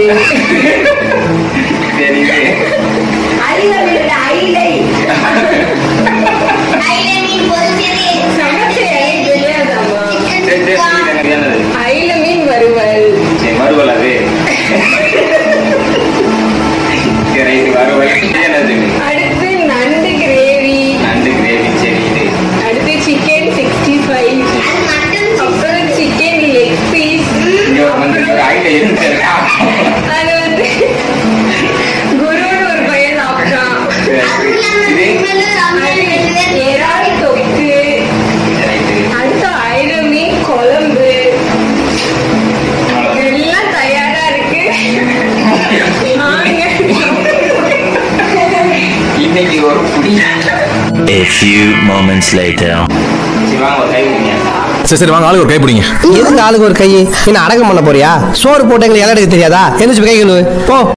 தெரியுது ஐல மீன் ஐலை ஐல மீன் பொரிச்சது சமைச்சு எனக்கு தெரியாதாம்மா சரி, சரி, சொல்லுங்க, எனக்கு என்னது? ஐல மீன் வறுவல் சரி, வறுவல் அது சரி, இது வறுவல் இது என்னது அடுத்து நண்டு கிரேவி நண்டு கிரேவி சரி இது அடுத்து சிக்கன் சிக்ஸ்டி ஃபைவ் அது மட்டன் அப்புறம் சிக்கன் லெக் பீஸ் இங்க வந்து ஒரு ஐட்ட இருக்கு அது வந்து குருன்னு ஒரு பையன் சாப்பிட்டான் இது அது இறால் தொக்கு ரைட்டு. அடுத்து ஐல மீன் குழம்பு எல்லாம் தயாரா இருக்கு வாங்க. இன்னைக்கு ஒரு புடி A few moments later. சரி வாங்க ஒரு கை கொடுங்க சரி சரி வாங்க ஆளுக்கு ஒரு கை பிடிங்க எதுக்கு ஆளுக்கு ஒரு கை என்ன அடக்கம் பண்ண போறியா சோறு போட்டு எங்களுக்கு இலை எடுக்க தெரியாதா எந்திரிச்சு போய் கை கழுவு போ